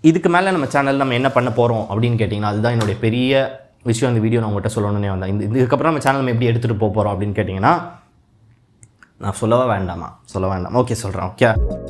இதுக்கு மேலே நம்ம சேனல் நம்ம என்ன பண்ண போகிறோம் அப்படின்னு கேட்டிங்கன்னா அதுதான் என்னுடைய பெரிய விஷயம் இந்த வீடியோ நான் உங்கள்கிட்ட சொல்லணும்னே வந்தேன் இந்த இதுக்கப்புறம் நம்ம சேனல் நம்ம எப்படி எடுத்துகிட்டு போக போகிறோம் அப்படின்னு கேட்டிங்கன்னா நான் சொல்லவா வேண்டாமா சொல்ல வேண்டாம் ஓகே சொல்கிறேன் ஓகே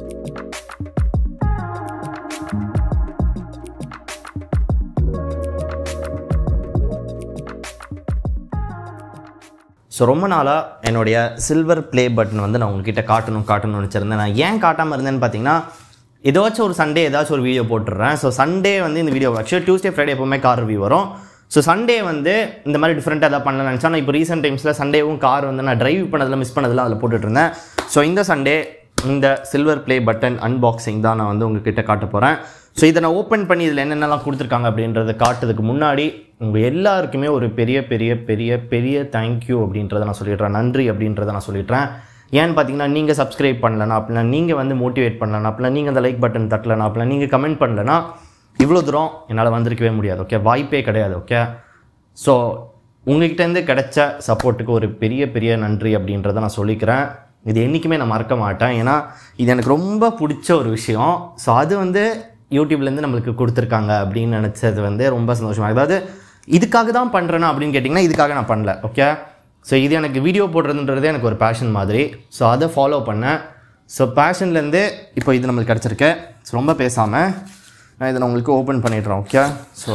ஸோ ரொம்ப நாளாக என்னுடைய சில்வர் ப்ளே பட்டன் வந்து நான் உங்ககிட்ட காட்டணும் காட்டணும்னு நினச்சிருந்தேன் நான் ஏன் காட்டாமல் இருந்தேன்னு பார்த்தீங்கன்னா ஏதாச்சும் ஒரு சண்டே ஏதாச்சும் ஒரு வீடியோ போட்டுடுறேன் ஸோ சண்டே வந்து இந்த வீடியோ ஆக்சுவலி டியூஸ்டே ஃப்ரைடே எப்போவுமே கார் ரிவ்யூ வரும் ஸோ சண்டே வந்து இந்த மாதிரி டிஃப்ரெண்ட்டாக எதாவது பண்ணலாம்னு நினச்சா நான் இப்போ ரீசெண்ட் டைம்ஸில் சண்டேவும் கார் வந்து நான் டிரைவ் பண்ணதில் மிஸ் பண்ணதில் அதில் போட்டுட்டு இருந்தேன் ஸோ இந்த சண்டே இந்த சில்வர் ப்ளே பட்டன் அன்பாக்சிங் தான் நான் வந்து உங்ககிட்ட காட்ட போகிறேன் ஸோ இதை நான் ஓப்பன் பண்ணி இதில் என்னென்னலாம் கொடுத்துருக்காங்க அப்படின்றத காட்டுறதுக்கு முன்னாடி உங்கள் எல்லாருக்குமே ஒரு பெரிய பெரிய பெரிய பெரிய தேங்க்யூ அப்படின்றத நான் சொல்லிடுறேன் நன்றி அப்படின்றத நான் சொல்லிடுறேன் ஏன்னு பார்த்தீங்கன்னா நீங்கள் சப்ஸ்கிரைப் பண்ணலனா அப்படின்னா நீங்கள் வந்து மோட்டிவேட் பண்ணலனா அப்படின்னா நீங்கள் அந்த லைக் பட்டன் தட்டலனா அப்படின்னா நீங்கள் கமெண்ட் பண்ணலனா இவ்வளோ தூரம் என்னால் வந்திருக்கவே முடியாது ஓகே வாய்ப்பே கிடையாது ஓகே ஸோ உங்ககிட்டேருந்து கிடைச்ச சப்போர்ட்டுக்கு ஒரு பெரிய பெரிய நன்றி அப்படின்றத நான் சொல்லிக்கிறேன் இது என்றைக்குமே நான் மறக்க மாட்டேன் ஏன்னா இது எனக்கு ரொம்ப பிடிச்ச ஒரு விஷயம் ஸோ அது வந்து யூடியூப்லேருந்து நம்மளுக்கு கொடுத்துருக்காங்க அப்படின்னு நினச்சது வந்து ரொம்ப சந்தோஷமாக அதாவது இதுக்காக தான் பண்ணுறேன்னா அப்படின்னு கேட்டிங்கன்னா இதுக்காக நான் பண்ணல ஓகே ஸோ இது எனக்கு வீடியோ போடுறதுன்றதே எனக்கு ஒரு பேஷன் மாதிரி ஸோ அதை ஃபாலோ பண்ணேன் ஸோ பேஷன்லேருந்து இப்போ இது நம்மளுக்கு கிடச்சிருக்கு ஸோ ரொம்ப பேசாமல் நான் இதை நான் உங்களுக்கு ஓப்பன் பண்ணிடுறேன் ஓகே ஸோ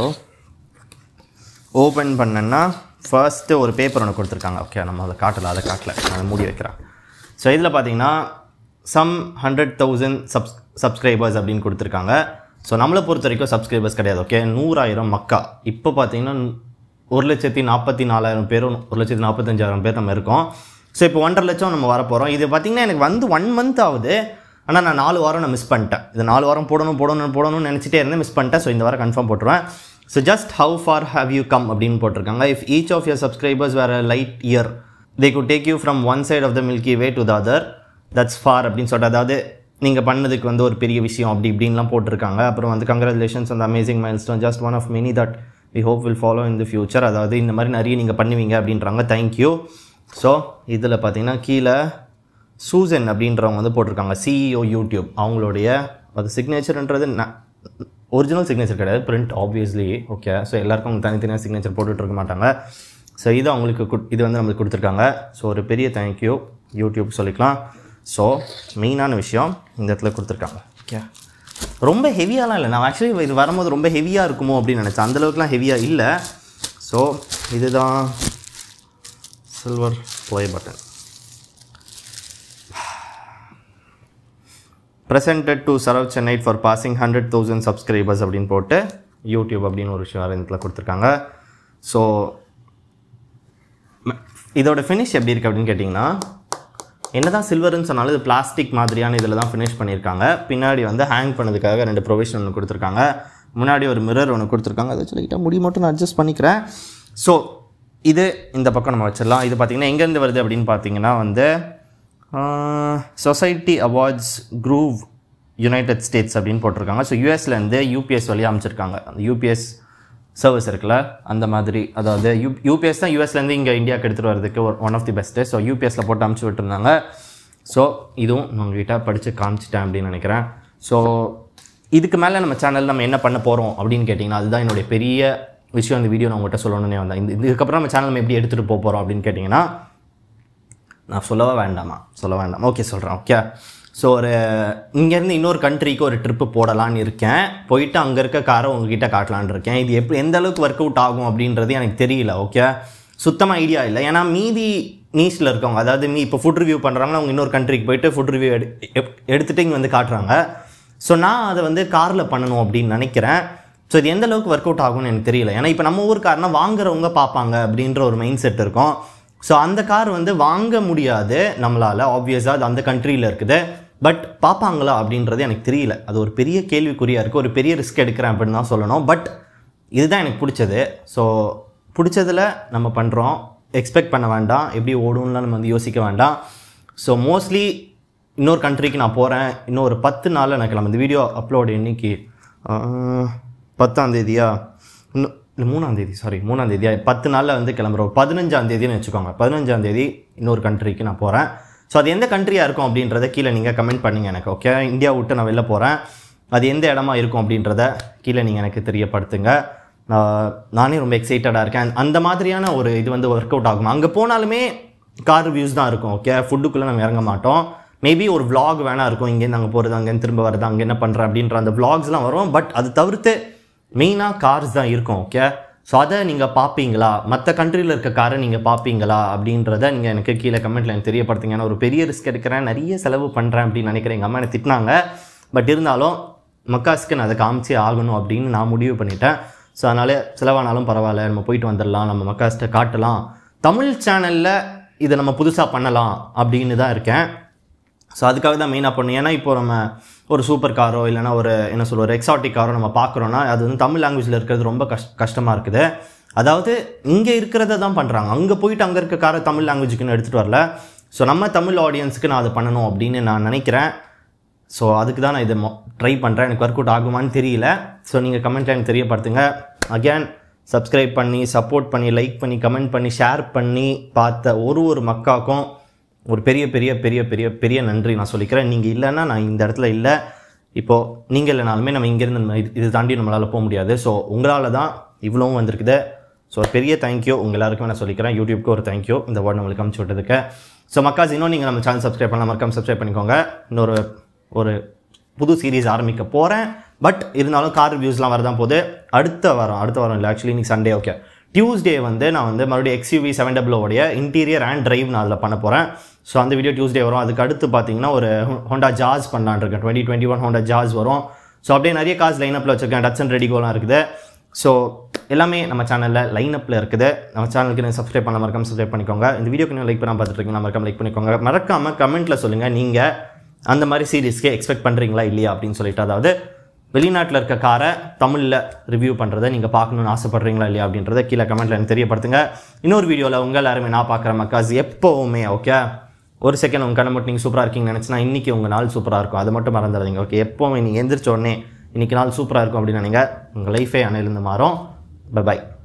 ஓப்பன் பண்ணேன்னா ஃபர்ஸ்ட்டு ஒரு பேப்பர் ஒன்று கொடுத்துருக்காங்க ஓகே நம்ம அதை காட்டல அதை காட்டல நான் மூடி வைக்கிறேன் ஸோ இதில் பார்த்தீங்கன்னா some hundred thousand subs subscribers அப்படின்னு கொடுத்துருக்காங்க ஸோ நம்மளை பொறுத்த வரைக்கும் சப்ஸ்கிரைபர்ஸ் கிடையாது ஓகே நூறாயிரம் மக்கா இப்போ பார்த்தீங்கன்னா ஒரு லட்சத்தி நாற்பத்தி நாலாயிரம் பேரும் ஒரு லட்சத்தி நாற்பத்தஞ்சாயிரம் பேர் நம்ம இருக்கோம் ஸோ இப்போ ஒன்றரை லட்சம் நம்ம வரப்போகிறோம் இது பார்த்தீங்கன்னா எனக்கு வந்து ஒன் மந்த் ஆகுது ஆனால் நான் நாலு வாரம் நான் மிஸ் பண்ணிட்டேன் இது நாலு வாரம் போடணும் போடணும் போடணும்னு நினச்சிட்டே இருந்தேன் மிஸ் பண்ணிட்டேன் ஸோ இந்த வாரம் கன்ஃபார்ம் போட்டுருவேன் so just how far have you come அப்படின்னு போட்டிருக்காங்க if each of your subscribers were light year they could take you from one side of the Milky Way to the other that's far அப்படின்னு சொல்லிட்டு அதாவது நீங்கள் பண்ணதுக்கு வந்து ஒரு பெரிய விஷயம் அப்படி இப்படின்லாம் போட்டிருக்காங்க அப்புறம் வந்து கங்க்ராச்சுலேஷன்ஸ் அந்த amazing milestone just one of many that we hope will follow in the future அதாவது இந்த மாதிரி நிறைய நீங்கள் பண்ணுவீங்க அப்படின்றாங்க தேங்க்யூ ஸோ இதில் பார்த்தீங்கன்னா கீழே சூசன் அப்படின்றவங்க வந்து போட்டிருக்காங்க சிஇஓ யூடியூப் அவங்களுடைய அது சிக்னேச்சர்ன்றது ஒரிஜினல் சிக்னேச்சர் கிடையாது பிரிண்ட் ஆப்வியஸ்லி ஓகே ஸோ எல்லாருக்கும் அவங்க தனித்தனியாக சிக்னேச்சர் போட்டுட்டு இருக்க மாட்டாங்க ஸோ இது அவங்களுக்கு கு- இது வந்து நம்மளுக்கு கொடுத்துருக்காங்க ஸோ ஒரு பெரிய தேங்க்யூ யூடியூப் சொல்லிக்கலாம் ஸோ மெயினான விஷயம் இந்த இடத்துல கொடுத்துருக்காங்க ஓகே ரொம்ப ஹெவியாலாம் இல்லை நான் ஆக்சுவலி இது வரும்போது ரொம்ப ஹெவியாக இருக்குமோ அப்படின்னு நினச்சேன் அந்தளவுக்குலாம் ஹெவியாக இல்லை ஸோ இதுதான் silver play button presented to Sarav Chennai for passing hundred thousand subscribers அப்படின்னு போட்டு யூடியூப் அப்படின்னு ஒரு விஷயம் இதில் கொடுத்துருக்காங்க ஸோ இதோட ஃபினிஷ் எப்படி இருக்குது அப்படின்னு கேட்டிங்கன்னா என்னதான் சில்வர்னு சொன்னாலும் இது பிளாஸ்டிக் மாதிரியான இதில் தான் ஃபினிஷ் பண்ணியிருக்காங்க பின்னாடி வந்து ஹேங் பண்ணதுக்காக ரெண்டு ப்ரொவிஷன் ஒன்று கொடுத்துருக்காங்க முன்னாடி ஒரு மிரர் ஒன்று கொடுத்துருக்காங்க அதை சொல்லிக்கிட்டால் முடி மட்டும் நான் அட்ஜஸ்ட் பண்ணிக்கிறேன் ஸோ இது இந்த பக்கம் நம்ம வச்சிடலாம் இது பார்த்திங்கன்னா எங்கேருந்து வருது அப்படின்னு பார்த்தீங்கன்னா வந்து society awards groove United States அப்படின்னு போட்டிருக்காங்க ஸோ யூஎஸ்லேருந்து யூபிஎஸ் வழியாக அமைச்சிருக்காங்க அந்த யூபிஎஸ் சர்வீஸ் இருக்குல்ல அந்த மாதிரி அதாவது யூ யூபிஎஸ் தான் யூஎஸ்லேருந்து இங்கே இந்தியாவுக்கு எடுத்துகிட்டு வரதுக்கு ஒரு one of the best so யூபிஎஸ்ல போட்டு அமுச்சு விட்டுருந்தாங்க ஸோ இதுவும் நான் உங்ககிட்ட படித்து காமிச்சிட்டேன் அப்படின்னு நினைக்கிறேன் ஸோ இதுக்கு மேலே நம்ம சேனல் நம்ம என்ன பண்ண போகிறோம் அப்படின்னு கேட்டிங்கன்னா அதுதான் என்னுடைய பெரிய விஷயம் இந்த வீடியோ நான் உங்கள்கிட்ட சொல்லணும்னே வந்தேன் இந்த இதுக்கப்புறம் நம்ம சேனல் நம்ம எப்படி எடுத்துகிட்டு போக போகிறோம் அப்படின்னு கேட்டிங்கன்னா நான் சொல்லவா வேண்டாமா சொல்ல வேண்டாம் ஓகே சொல்கிறேன் ஓகே ஸோ ஒரு இங்கேருந்து இன்னொரு கண்ட்ரிக்கு ஒரு ட்ரிப்பு போடலான்னு இருக்கேன் போயிட்டு அங்கே இருக்க காரை உங்ககிட்ட காட்டலான்னு இருக்கேன் இது எப்படி எந்த அளவுக்கு ஒர்க் அவுட் ஆகும் அப்படின்றது எனக்கு தெரியல ஓகே சுத்தமாக ஐடியா இல்லை ஏன்னா மீதி நீஸில் இருக்கவங்க அதாவது மீ இப்போ ஃபுட் ரிவ்யூ பண்ணுறாங்கன்னா அவங்க இன்னொரு கண்ட்ரிக்கு போயிட்டு ஃபுட் ரிவ்யூ எடு எப்- எடுத்துட்டு இங்கே வந்து காட்டுறாங்க ஸோ நான் அதை வந்து காரில் பண்ணணும் அப்படின்னு நினைக்கிறேன் ஸோ இது எந்த அளவுக்கு ஒர்க் அவுட் ஆகும்னு எனக்கு தெரியல ஏன்னா இப்போ நம்ம ஊர் கார்னா வாங்குறவங்க பார்ப்பாங்க அப்படின்ற ஒரு மைண்ட் செட் இருக்கும் ஸோ அந்த கார் வந்து வாங்க முடியாது நம்மளால் ஆப்வியஸாக அது அந்த கண்ட்ரியில் இருக்குது பட் பார்ப்பாங்களா அப்படின்றது எனக்கு தெரியல அது ஒரு பெரிய கேள்விக்குறியாக இருக்குது ஒரு பெரிய ரிஸ்க் எடுக்கிறேன் அப்படின்னு தான் சொல்லணும் பட் இதுதான் எனக்கு பிடிச்சது ஸோ பிடிச்சதில் நம்ம பண்ணுறோம் எக்ஸ்பெக்ட் பண்ண வேண்டாம் எப்படி ஓடும்லாம் நம்ம வந்து யோசிக்க வேண்டாம் ஸோ மோஸ்ட்லி இன்னொரு கண்ட்ரிக்கு நான் போகிறேன் இன்னும் ஒரு பத்து நாளில் எனக்கு நம்ம இந்த வீடியோ அப்லோட் இன்னைக்கு பத்தாம் தேதியா இன்னும் இல்லை மூணாம் தேதி சாரி மூணாம் தேதியா பத்து நாளில் வந்து கிளம்புறோம் பதினஞ்சாம் தேதின்னு வச்சுக்கோங்க பதினஞ்சாம் தேதி இன்னொரு கண்ட்ரிக்கு நான் போகிறேன் ஸோ அது எந்த கண்ட்ரியாக இருக்கும் அப்படின்றத கீழே நீங்கள் கமெண்ட் பண்ணுங்க எனக்கு ஓகே இந்தியா விட்டு நான் வெளில போகிறேன் அது எந்த இடமா இருக்கும் அப்படின்றத கீழே நீங்கள் எனக்கு தெரியப்படுத்துங்க நான் நானே ரொம்ப எக்ஸைட்டடாக இருக்கேன் அந்த மாதிரியான ஒரு இது வந்து ஒர்க் அவுட் ஆகும் அங்கே போனாலுமே கார் ரிவ்யூஸ் தான் இருக்கும் ஓகே ஃபுட்டுக்குள்ளே நம்ம இறங்க மாட்டோம் மேபி ஒரு vlog வேணா இருக்கும் இங்கேருந்து அங்கே போகிறது அங்கேருந்து திரும்ப வருது அங்கே என்ன பண்ணுறேன் அப்படின்ற அந்த vlogsலாம் வரும் பட் அது தவிர்த்து மெயினாக கார்ஸ் தான் இருக்கும் ஓகே ஸோ அதை நீங்கள் பார்ப்பீங்களா மற்ற கண்ட்ரியில் இருக்க காரை நீங்கள் பார்ப்பீங்களா அப்படின்றத நீங்கள் எனக்கு கீழே கமெண்ட்டில் எனக்கு தெரியப்படுத்துங்க ஏன்னா ஒரு பெரிய ரிஸ்க் எடுக்கிறேன் நிறைய செலவு பண்ணுறேன் அப்படின்னு நினைக்கிறேன் எங்கள் அம்மா என்னை திட்டினாங்க பட் இருந்தாலும் மக்காஸ்க்கு நான் அதை காமிச்சே ஆகணும் அப்படின்னு நான் முடிவு பண்ணிட்டேன் ஸோ அதனால் செலவானாலும் பரவாயில்ல நம்ம போயிட்டு வந்துடலாம் நம்ம மக்காஸ்ட்டை காட்டலாம் தமிழ் சேனலில் இதை நம்ம புதுசாக பண்ணலாம் அப்படின்னு தான் இருக்கேன் ஸோ அதுக்காக தான் மெயினாக பண்ணணும் ஏன்னா இப்போ நம்ம ஒரு சூப்பர் காரோ இல்லைனா ஒரு என்ன சொல்ல ஒரு எக்ஸாட்டிக் காரோ நம்ம பார்க்குறோன்னா அது வந்து தமிழ் லாங்குவேஜில் இருக்கிறது ரொம்ப கஷ் கஷ்டமாக இருக்குது அதாவது இங்கே இருக்கிறத தான் பண்ணுறாங்க அங்கே போயிட்டு அங்கே இருக்க காரை தமிழ் லாங்குவேஜுக்குன்னு எடுத்துகிட்டு வரல ஸோ நம்ம தமிழ் ஆடியன்ஸுக்கு நான் அதை பண்ணணும் அப்படின்னு நான் நினைக்கிறேன் ஸோ அதுக்கு தான் நான் இதை ட்ரை பண்ணுறேன் எனக்கு ஒர்க் அவுட் ஆகுமான்னு தெரியல ஸோ நீங்கள் கமெண்ட்டில் எனக்கு தெரியப்படுத்துங்க அகேன் சப்ஸ்கிரைப் பண்ணி சப்போர்ட் பண்ணி லைக் பண்ணி கமெண்ட் பண்ணி ஷேர் பண்ணி பார்த்த ஒரு ஒரு மக்காக்கும் ஒரு பெரிய பெரிய பெரிய பெரிய பெரிய நன்றி நான் சொல்லிக்கிறேன் நீங்கள் இல்லைன்னா நான் இந்த இடத்துல இல்லை இப்போது நீங்கள் இல்லைனாலுமே நம்ம இங்கேருந்து நம்ம இது- இது தாண்டி நம்மளால் போக முடியாது ஸோ உங்களால் தான் இவ்வளவும் வந்திருக்குது ஸோ ஒரு பெரிய தேங்க்யூ உங்கள் எல்லாருக்குமே நான் சொல்லிக்கிறேன் யூடியூப்க்கு ஒரு தேங்க்யூ இந்த வேர்டு நம்மளுக்கு அமுச்சு விட்டதுக்கு ஸோ மக்காஸ் இன்னும் நீங்கள் நம்ம சேனல் சப்ஸ்கிரைப் பண்ணலாம் மறக்காம சப்ஸ்கிரைப் பண்ணிக்கோங்க இன்னொரு ஒரு புது சீரிஸ் ஆரம்பிக்க போகிறேன் பட் இருந்தாலும் கார் ரிவ்யூஸ்லாம் வரதான் போகுது அடுத்த வாரம் அடுத்த வாரம் இல்லை ஆக்சுவலி இன்னைக்கு சண்டே ஓகே டியூஸ்டே வந்து நான் வந்து மறுபடியும் எக்ஸ்யூவி செவன் டபுளோடைய இன்டீரியர் அண்ட் டிரைவ் நான் அதில் பண்ண போகிறேன் ஸோ அந்த வீடியோ டியூஸ்டே வரும் அதுக்கு அடுத்து பார்த்தீங்கன்னா ஒரு ஹோண்டா ஜாஸ் பண்ணலான்னு இருக்கேன் twenty twenty one Honda Jazz வரும் ஸோ அப்படியே நிறைய காஸ் லைனப்பில் வச்சுருக்கேன் டச் அண்ட் ரெடிகோலாம் இருக்குது ஸோ எல்லாமே நம்ம சேனலில் லைனப்பில் இருக்குது நம்ம சேனலுக்கு நீங்கள் சப்ஸ்கிரைப் பண்ண மறக்காம சப்ஸ்கிரைப் பண்ணிக்கோங்க இந்த வீடியோக்கு நீங்கள் லைக் பண்ணால் பார்த்துட்டு இருக்கீங்க மறக்காம லைக் பண்ணிக்கோங்க மறக்காமல் கமெண்ட்டில் சொல்லுங்கள் நீங்கள் அந்த மாதிரி சீரீஸ்க்கு எக்ஸ்பெக்ட் பண்ணுறீங்களா இல்லையா அப்படின்னு சொல்லிட்டு அதாவது வெளிநாட்டில் இருக்க காரை தமிழில் ரிவ்யூ பண்ணுறதை நீங்கள் பார்க்கணுன்னு ஆசைப்படுறீங்களா இல்லையா அப்படின்றத கீழே கமெண்ட்டில் எனக்கு தெரியப்படுத்துங்க இன்னொரு வீடியோவில் உங்கள் எல்லாருமே நான் பார்க்குற மக்காஸ் எப்போவுமே ஓகே ஒரு செகண்ட் உங்கள் கண்ணை மட்டும் நீங்கள் சூப்பராக இருக்கீங்கன்னு நினச்சினா இன்றைக்கி உங்கள் நாள் சூப்பராக இருக்கும் அது மட்டும் மறந்துடாதீங்க ஓகே எப்போவுமே நீங்கள் எந்திரிச்ச உடனே இன்றைக்கி நாள் சூப்பராக இருக்கும் அப்படின்னு நினைங்க உங்கள் லைஃபே அணையிலிருந்து மாறும் பை